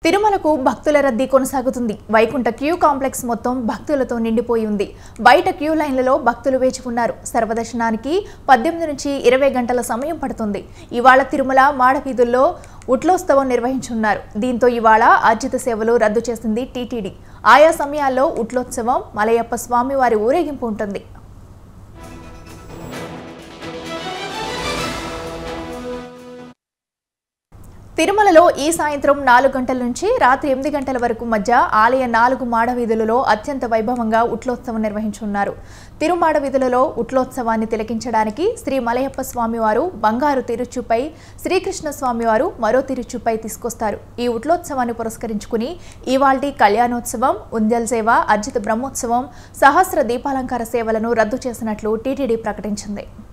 తిరుమలకు భక్తుల రద్దీ కొనసాగుతుంది వైకుంఠ క్యూ కాంప్లెక్స్ మొత్తం భక్తులతో నిండిపోయి ఉంది బయట క్యూ లైన్లలో భక్తులు వేచి ఉన్నారు సర్వదర్శనానికి పద్దెనిమిది నుంచి ఇరవై గంటల సమయం పడుతుంది ఇవాళ తిరుమల మాడవీధుల్లో ఉట్లోత్సవం నిర్వహించున్నారు దీంతో ఇవాళ ఆర్జిత సేవలు రద్దు చేసింది టీటీడీ ఆయా సమయాల్లో ఉట్లోత్సవం మలయప్ప స్వామివారి ఊరేగింపు ఉంటుంది తిరుమలలో ఈ సాయంత్రం నాలుగు గంటల నుంచి రాత్రి ఎనిమిది గంటల వరకు మధ్య ఆలయ నాలుగు మాడ వీధులలో అత్యంత వైభవంగా ఉట్లోత్సవం నిర్వహించున్నారు తిరుమాడ వీధులలో ఉట్లోత్సవాన్ని తిలకించడానికి శ్రీ మలయప్ప స్వామివారు బంగారు తిరుచుపై శ్రీకృష్ణ స్వామివారు మరో తిరుచుపై తీసుకొస్తారు ఈ ఉట్లోత్సవాన్ని పురస్కరించుకుని ఇవాల్టి కళ్యాణోత్సవం ఉంజల్ సేవ అర్జిత బ్రహ్మోత్సవం సహస్ర దీపాలంకార సేవలను రద్దు చేసినట్లు టీటీడీ ప్రకటించింది